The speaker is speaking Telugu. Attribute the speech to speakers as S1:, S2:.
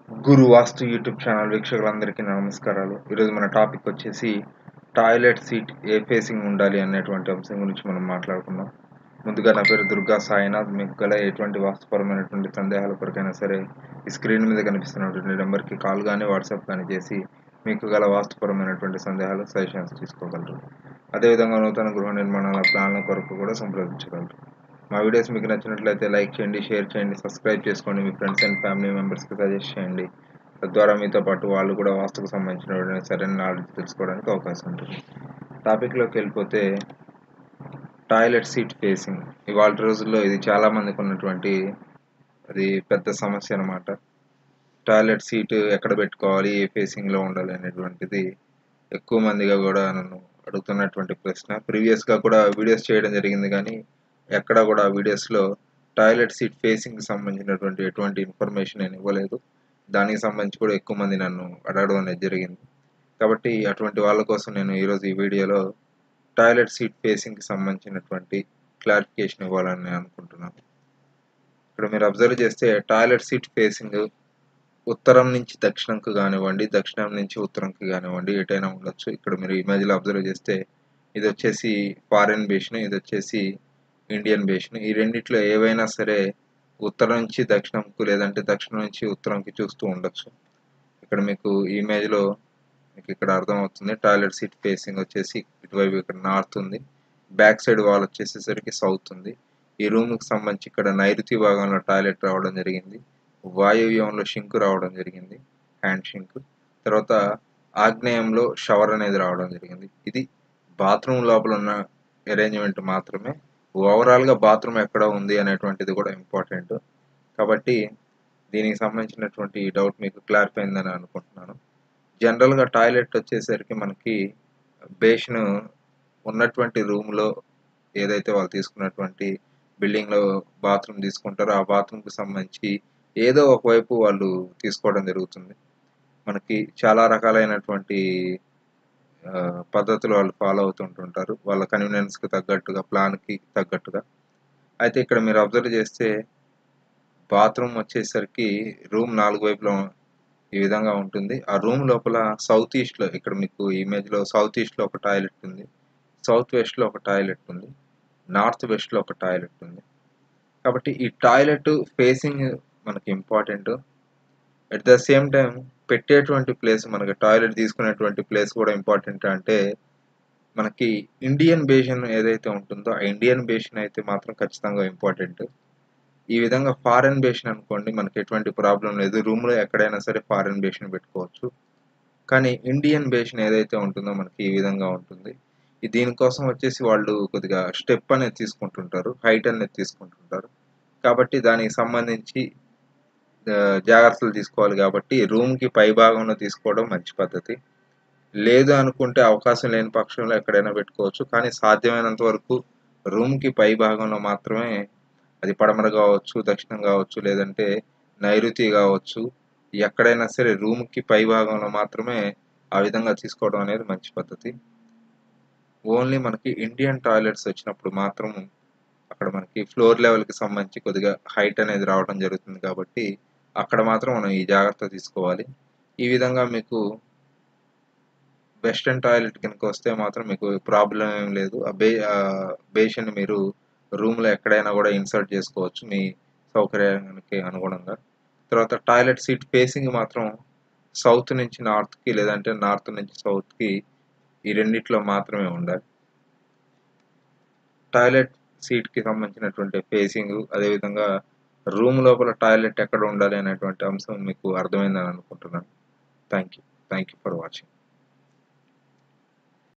S1: గురు వాస్తు యూట్యూబ్ ఛానల్ వీక్షకులందరికీ నమస్కారాలు ఈరోజు మన టాపిక్ వచ్చేసి టాయిలెట్ సీట్ ఏ ఫేసింగ్ ఉండాలి అనేటువంటి అంశం గురించి మనం మాట్లాడుకుందాం ముందుగా నా పేరు దుర్గా సాయినాథ్ మీకు గల ఎటువంటి వాస్తుపరమైనటువంటి సందేహాల కొరకైనా సరే ఈ స్క్రీన్ మీద కనిపిస్తున్నటువంటి నెంబర్కి కాల్ కానీ వాట్సాప్ కానీ చేసి మీకు గల వాస్తుపరమైనటువంటి సందేహాలు సజెషన్స్ తీసుకోగలరు అదేవిధంగా నూతన గృహ నిర్మాణాల ప్లాన్ల కొరకు కూడా సంప్రదించగలరు మా వీడియోస్ మీకు నచ్చినట్లయితే లైక్ చేయండి షేర్ చేయండి సబ్స్క్రైబ్ చేసుకోండి మీ ఫ్రెండ్స్ అండ్ ఫ్యామిలీ మెంబర్స్కి సజెస్ట్ చేయండి తద్వారా మీతో పాటు వాళ్ళు కూడా వాస్తుకు సంబంధించిన సరైన నాలెడ్జ్ తెలుసుకోవడానికి అవకాశం ఉంటుంది టాపిక్లోకి వెళ్ళిపోతే టాయిలెట్ సీట్ ఫేసింగ్ ఇవాళ రోజుల్లో ఇది చాలా మందికి ఉన్నటువంటి అది పెద్ద సమస్య అనమాట టాయిలెట్ సీట్ ఎక్కడ పెట్టుకోవాలి ఏ ఫేసింగ్లో ఉండాలి అనేటువంటిది ఎక్కువ మందిగా కూడా నన్ను అడుగుతున్నటువంటి ప్రశ్న ప్రీవియస్గా కూడా వీడియోస్ చేయడం జరిగింది కానీ ఎక్కడ కూడా వీడియోస్లో టాయిలెట్ సీట్ ఫేసింగ్కి సంబంధించినటువంటి ఎటువంటి ఇన్ఫర్మేషన్ నేను ఇవ్వలేదు దానికి సంబంధించి కూడా ఎక్కువ మంది నన్ను అడగడం అనేది జరిగింది కాబట్టి అటువంటి వాళ్ళ కోసం నేను ఈరోజు ఈ వీడియోలో టాయిలెట్ సీట్ ఫేసింగ్కి సంబంధించినటువంటి క్లారిఫికేషన్ ఇవ్వాలని నేను అనుకుంటున్నాను ఇక్కడ మీరు అబ్జర్వ్ చేస్తే టాయిలెట్ సీట్ ఫేసింగ్ ఉత్తరం నుంచి దక్షిణంకు కానివ్వండి దక్షిణం నుంచి ఉత్తరంకి కానివ్వండి ఎటైనా ఉండొచ్చు ఇక్కడ మీరు ఇమేజ్లో అబ్జర్వ్ చేస్తే ఇది వచ్చేసి ఫారిన్ బేషన్ ఇది వచ్చేసి ఇండియన్ బేషన్ ఈ రెండిట్లో ఏవైనా సరే ఉత్తరం నుంచి దక్షిణంకు లేదంటే దక్షిణం నుంచి ఉత్తరంకి చూస్తూ ఉండొచ్చు ఇక్కడ మీకు ఈ ఇమేజ్లో మీకు ఇక్కడ అర్థమవుతుంది టాయిలెట్ సీట్ ఫేసింగ్ వచ్చేసి ఇటువైపు ఇక్కడ నార్త్ ఉంది బ్యాక్ సైడ్ వాల్ వచ్చేసేసరికి సౌత్ ఉంది ఈ రూమ్కి సంబంధించి ఇక్కడ నైరుతి భాగంలో టాయిలెట్ రావడం జరిగింది వాయువ్యంలో షింక్ రావడం జరిగింది హ్యాండ్ షింక్ తర్వాత ఆగ్నేయంలో షవర్ అనేది రావడం జరిగింది ఇది బాత్రూమ్ లోపల ఉన్న అరేంజ్మెంట్ మాత్రమే ఓవరాల్గా బాత్రూమ్ ఎక్కడ ఉంది అనేటువంటిది కూడా ఇంపార్టెంట్ కాబట్టి దీనికి సంబంధించినటువంటి డౌట్ మీకు క్లారిఫై అయిందని అనుకుంటున్నాను జనరల్గా టాయిలెట్ వచ్చేసరికి మనకి బేషన్ ఉన్నటువంటి రూమ్లో ఏదైతే వాళ్ళు తీసుకున్నటువంటి బిల్డింగ్లో బాత్రూమ్ తీసుకుంటారో ఆ బాత్రూమ్కి సంబంధించి ఏదో ఒకవైపు వాళ్ళు తీసుకోవడం జరుగుతుంది మనకి చాలా రకాలైనటువంటి పద్ధతులు వాళ్ళు ఫాలో అవుతుంటుంటారు వాళ్ళ కన్వీనియన్స్కి తగ్గట్టుగా ప్లాన్కి తగ్గట్టుగా అయితే ఇక్కడ మీరు అబ్జర్వ్ చేస్తే బాత్రూమ్ వచ్చేసరికి రూమ్ నాలుగు వైపులో ఈ విధంగా ఉంటుంది ఆ రూమ్ లోపల సౌత్ ఈస్ట్లో ఇక్కడ మీకు ఇమేజ్లో సౌత్ ఈస్ట్లో ఒక టాయిలెట్ ఉంది సౌత్ వెస్ట్లో ఒక టాయిలెట్ ఉంది నార్త్ వెస్ట్లో ఒక టాయిలెట్ ఉంది కాబట్టి ఈ టాయిలెట్ ఫేసింగ్ మనకి important at the same time పెట్టేటువంటి ప్లేస్ మనకి టాయిలెట్ తీసుకునేటువంటి ప్లేస్ కూడా ఇంపార్టెంట్ అంటే మనకి ఇండియన్ బేషన్ ఏదైతే ఉంటుందో ఆ ఇండియన్ బేషన్ అయితే మాత్రం ఖచ్చితంగా ఇంపార్టెంట్ ఈ విధంగా ఫారెన్ బేషన్ అనుకోండి మనకి ఎటువంటి ప్రాబ్లం లేదు రూమ్లో ఎక్కడైనా సరే ఫారెన్ బేషన్ పెట్టుకోవచ్చు కానీ ఇండియన్ బేషన్ ఏదైతే ఉంటుందో మనకి ఈ విధంగా ఉంటుంది దీనికోసం వచ్చేసి వాళ్ళు కొద్దిగా స్టెప్ అనేది తీసుకుంటుంటారు హైట్ అనేది తీసుకుంటుంటారు కాబట్టి దానికి సంబంధించి జాగ్రత్తలు తీసుకోవాలి కాబట్టి రూమ్కి పై భాగంలో తీసుకోవడం మంచి పద్ధతి లేదు అనుకుంటే అవకాశం లేని పక్షంలో ఎక్కడైనా పెట్టుకోవచ్చు కానీ సాధ్యమైనంత వరకు రూమ్కి పై భాగంలో మాత్రమే అది పడమర కావచ్చు దక్షిణం కావచ్చు లేదంటే నైరుతి కావచ్చు ఎక్కడైనా సరే రూమ్కి పై భాగంలో మాత్రమే ఆ విధంగా తీసుకోవడం అనేది మంచి పద్ధతి ఓన్లీ మనకి ఇండియన్ టాయిలెట్స్ వచ్చినప్పుడు మాత్రం అక్కడ మనకి ఫ్లోర్ లెవెల్కి సంబంధించి కొద్దిగా హైట్ అనేది రావడం జరుగుతుంది కాబట్టి అక్కడ మాత్రం మనం ఈ జాగ్రత్త తీసుకోవాలి ఈ విధంగా మీకు వెస్టర్న్ టాయిలెట్ కనుక వస్తే మాత్రం మీకు ప్రాబ్లం ఏం లేదు ఆ బే బేషన్ మీరు రూమ్లో ఎక్కడైనా కూడా ఇన్సర్ట్ చేసుకోవచ్చు మీ సౌకర్యానికి అనుగుణంగా తర్వాత టాయిలెట్ సీట్ ఫేసింగ్ మాత్రం సౌత్ నుంచి నార్త్కి లేదంటే నార్త్ నుంచి సౌత్కి ఈ రెండిట్లో మాత్రమే ఉండాలి టాయిలెట్ సీట్కి సంబంధించినటువంటి ఫేసింగ్ అదేవిధంగా రూమ్ లోపల టాయిలెట్ ఎక్కడ ఉండాలి అనేటువంటి అంశం మీకు అర్థమైందని అనుకుంటున్నాను thank you thank you for watching